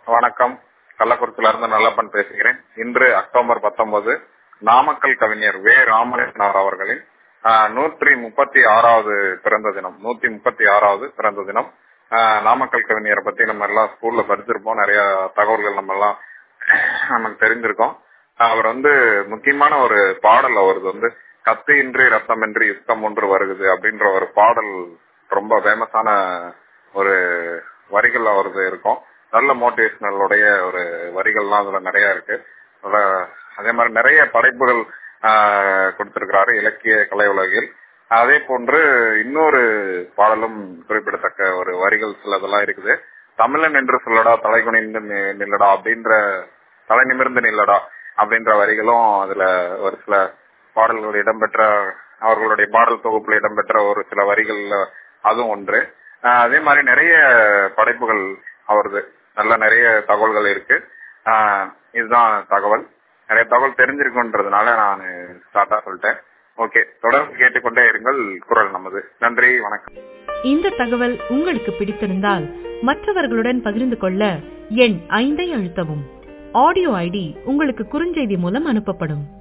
வணக்கம் கள்ளக்குறிச்சியில இருந்து நல்லப்பன் பேசுகிறேன் இன்று அக்டோபர் பத்தொன்பது நாமக்கல் கவிஞர் வே ராமகிருஷ்ணர் அவர்களின் ஆஹ், நூற்றி முப்பத்தி ஆறாவது பிறந்த தினம் நூத்தி முப்பத்தி ஆறாவது பிறந்த தினம் ஆஹ், நாமக்கல் கவிஞரை பத்தி நம்ம எல்லாம் ஸ்கூல்ல படிச்சிருப்போம் நிறைய தகவல்கள் நம்ம எல்லாம் நமக்கு தெரிஞ்சிருக்கோம் அவர் வந்து முக்கியமான ஒரு பாடல் அவரது வந்து கத்து இன்றி ரத்தமின்றி யுத்தம் ஒன்று வருகுது அப்படின்ற ஒரு பாடல் ரொம்ப ஃபேமஸான ஒரு வரிகள் அவரது இருக்கும் நல்ல மோட்டிவேஷனலுடைய ஒரு வரிகள்லாம் அதுல நிறைய இருக்கு அதுல- அதே மாதிரி நிறைய படைப்புகள் ஆஹ், கொடுத்திருக்கிறாரு இலக்கிய கலை உலகில் அதே போன்று இன்னொரு பாடலும் குறிப்பிடத்தக்க ஒரு வரிகள் சிலதெல்லாம் இருக்குது தமிழன் என்று சொல்லடா தலை குனிந்து நி- நில்லடா அப்படின்ற தலை நிமிர்ந்து நில்லடா அப்படின்ற வரிகளும் அதுல ஒரு சில பாடல்கள் இடம்பெற்ற அவர்களுடைய பாடல் தொகுப்புல இடம்பெற்ற ஒரு சில வரிகள்ல அதுவும் ஒன்று ஆஹ் அதே மாதிரி நிறைய படைப்புகள் அவரது நல்ல நிறைய தகவல்கள் இருக்கு ஆஹ் இதுதான் தகவல் நிறைய தகவல் தெரிஞ்சிருக்குன்றதுனால நான் ஸ்டார்டா சொல்லிட்டேன் ஓகே தொடர்ந்து கேட்டுக்கொண்டே இருங்கள் குரல் நமது நன்றி வணக்கம் இந்த தகவல் உங்களுக்கு பிடித்திருந்தால் மற்றவர்களுடன் பகிர்ந்து கொள்ள எண் ஐந்தை அழுத்தவும் ஆடியோ ஐடி உங்களுக்கு குறுஞ்செய்தி மூலம் அனுப்பப்படும்